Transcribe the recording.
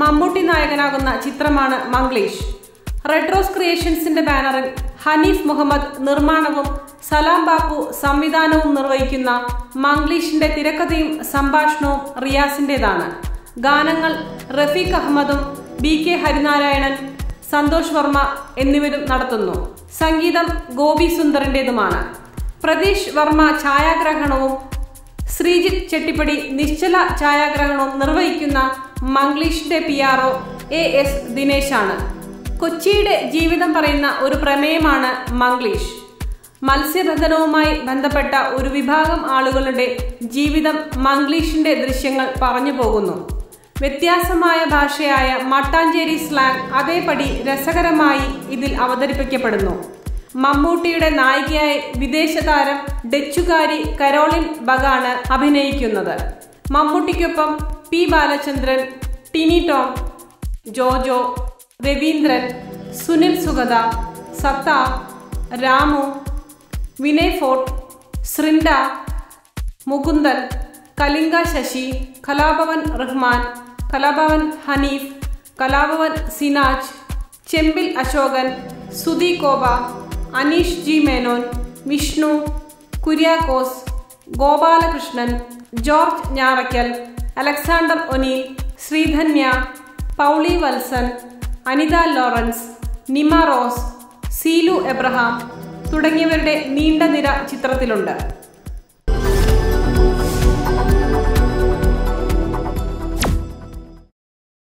മമ്മൂട്ടി നായകനാകുന്ന ചിത്രമാണ് മംഗ്ലീഷ് റെഡ്രോസ് ക്രിയേഷൻസിന്റെ ബാനറിൽ ഹനീഫ് മുഹമ്മദ് നിർമ്മാണവും സലാം ബാപ്പു സംവിധാനവും നിർവഹിക്കുന്ന മംഗ്ലീഷിന്റെ തിരക്കഥയും സംഭാഷണവും റിയാസിന്റേതാണ് ഗാനങ്ങൾ റഫീഖ് അഹമ്മദും ബി കെ ഹരിനാരായണൻ സന്തോഷ് വർമ്മ എന്നിവരും നടത്തുന്നു സംഗീതം ഗോപി സുന്ദറിന്റേതുമാണ് പ്രതീഷ് വർമ്മ ഛായാഗ്രഹണവും ശ്രീജിത്ത് ചെട്ടിപ്പടി നിശ്ചല ഛായാഗ്രഹണവും നിർവഹിക്കുന്ന മംഗ്ലീഷിന്റെ P R O A S ദിനേശാണ് കൊച്ചിയുടെ ജീവിതം പറയുന്ന ഒരു പ്രമേയമാണ് മംഗ്ലീഷ് മത്സ്യബന്ധനവുമായി ബന്ധപ്പെട്ട ഒരു വിഭാഗം ആളുകളുടെ ജീവിതം മംഗ്ലീഷിന്റെ ദൃശ്യങ്ങൾ പറഞ്ഞു പോകുന്നു വ്യത്യാസമായ ഭാഷയായ മട്ടാഞ്ചേരി സ്ലാങ് അതേപടി രസകരമായി ഇതിൽ അവതരിപ്പിക്കപ്പെടുന്നു മമ്മൂട്ടിയുടെ നായികയായി വിദേശ താരം ഡച്ചുകാരി കരോളിൻ ബഗാണ് അഭിനയിക്കുന്നത് മമ്മൂട്ടിക്കൊപ്പം പി ബാലചന്ദ്രൻ ടിനി ടോം ജോജോ രവീന്ദ്രൻ സുനിൽ സുഗത സത്ത Ramu Vinay Fort Srinda Mukundan Kalinga Sasi Kalabhavan Rahman Kalabhavan Haneef Kalabhavan Sinaj Chembil Ashokan Sudhi Koba Aneesh G Menon Vishnu Kuriakose Gopalakrishnan George Njarakkal Alexander O'Neil Sreedhanya Pauly Valsan Anitha Lawrence Nima Rose Seelu Abraham തുടങ്ങിയവരുടെ നീണ്ട നിര ചിത്രത്തിലുണ്ട്